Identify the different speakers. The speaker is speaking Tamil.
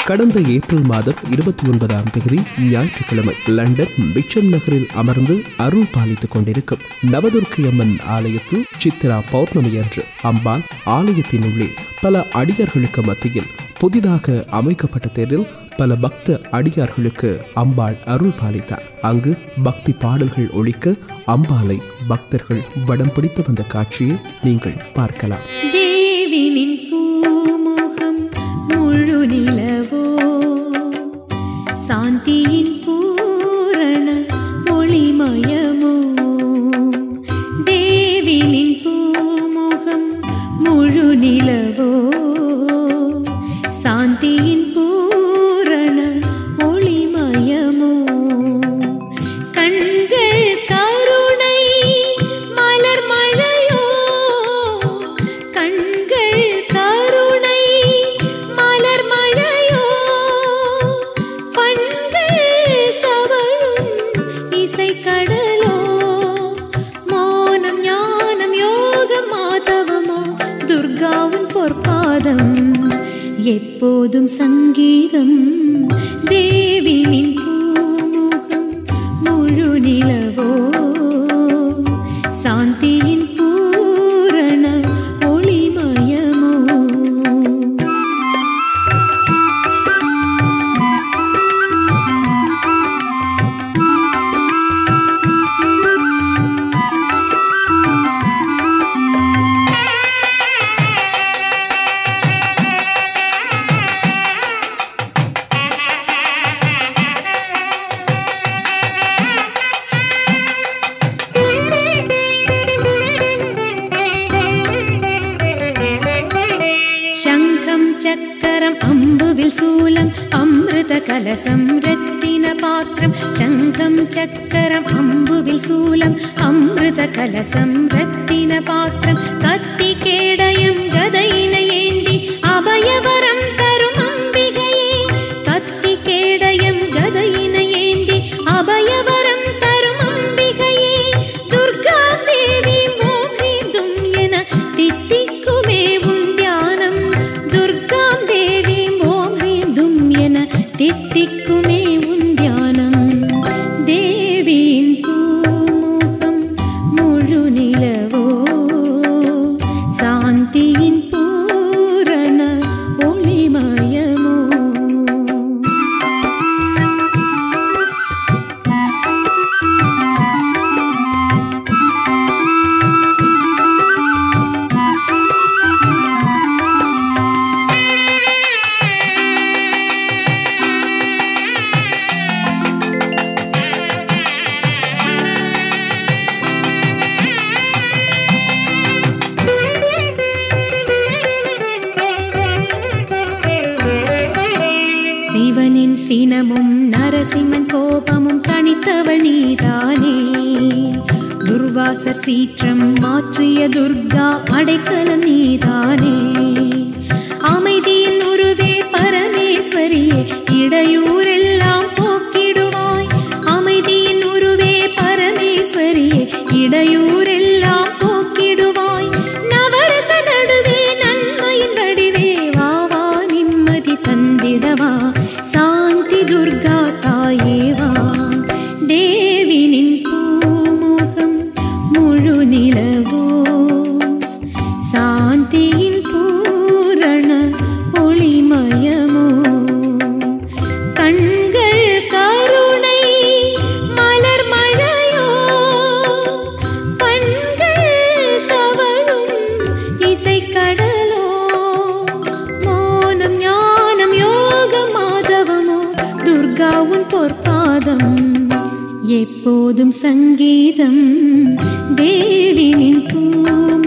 Speaker 1: கடந்த ஏப்ரல் மாதம் இருபத்தி ஒன்பதாம் தேதி ஞாயிற்றுக்கிழமை லண்டன் மிச்சம் நகரில் அமர்ந்து அருள் பாலித்துக் கொண்டிருக்கும் நவதுர்க்கை அம்மன் ஆலயத்தில் சித்ரா பௌர்ணமி அன்று அம்பாள் ஆலயத்தின் உள்ளே பல அடியார்களுக்கு மத்தியில் புதிதாக அமைக்கப்பட்ட தேரில் பல பக்த அடியார்களுக்கு அம்பாள் அருள் பாலித்தார் அங்கு பக்தி பாடல்கள் ஒழிக்க அம்பாளை பக்தர்கள் வடம் பிடித்து வந்த காட்சியை நீங்கள் பார்க்கலாம்
Speaker 2: தேவினின் பூமுகம் முழு நிலவோ சாந்தியின் பூரண ஒளிமயமோ தேவினின் பூமுகம் முழு நிலவோ சாந்தியின் பூரண ஒளிமயமோ கண்கள் கருணை மலர் மழையோ கண்கள் கருணை மலர் மழையோ பண்கள் தவழும் இசைக்கடலோ மோனம் ஞானம் யோகம் மாதவமோ துர்காவின் பொற்பாதம் எப்போதும் சங்கீதம் தேவினின் பூமுகம் முழு நிலவோ சாந்தியின் பூரண ஒளிமயமோ ശംഖം ചക്കരം അമ്പുവിൽ ശൂലം അമൃത കലസം രത്തിന പാത്രം ശംഖം ചക്കരം അമ്പുവിൽ ശൂലം അമൃത കലസം രത്തിന പാത്രം കത്തി കേടയം ഗതയിന ഏന്തി അഭയവരം തരും അംബികയെ കത്തി കേടയം ഗതയിന ഏന്തി അഭയവരം തരും അംബികയെ ദുർഗാദേവി മോഹിതും എന തിത്തിക്കുമേ ഉൻ ധ്യാനം ദുർഗാം ദേവി മോഹിതും എന തിത്തിക്കുമേ ഉൻ ധ്യാനം ദേവിயின் பூமுகம் முழு நிலவோ சாந்தியின் பூரண ஒளிமயமோ சிவனின் சினமும் நரசிம்மன் கோபமும் தணித்தவள் நீதானே துர்வாசர் சீற்றம் மாற்றிய துர்கா அடைக்கலம் நீதானே அமைதியின் உருவே பரமேஸ்வரியே இடையூரெல்லாம் போக்கிடுவாய் அமைதியின் உருவே பரமேஸ்வரியே இடையூரெல்லாம் போக்கிடுவாய் நவரச நடுவே நன்மையின் வடிவே வா வா நிம்மதி தந்திடவா சாந்தி துர்கா தாயே வா தேவினின் பூமுகம் முழு நிலவோ சாந்தியின் பூரண ஒளிமயமோ கண்கள் கருணை மலர் மழையோ பண்கள் தவழும் இசைக்கடலோ மோனம் ஞானம் யோகம் மாதவமோ துர்கா உன் பொற்பாதம் எப்போதும் சங்கீதம் தேவினின் பூ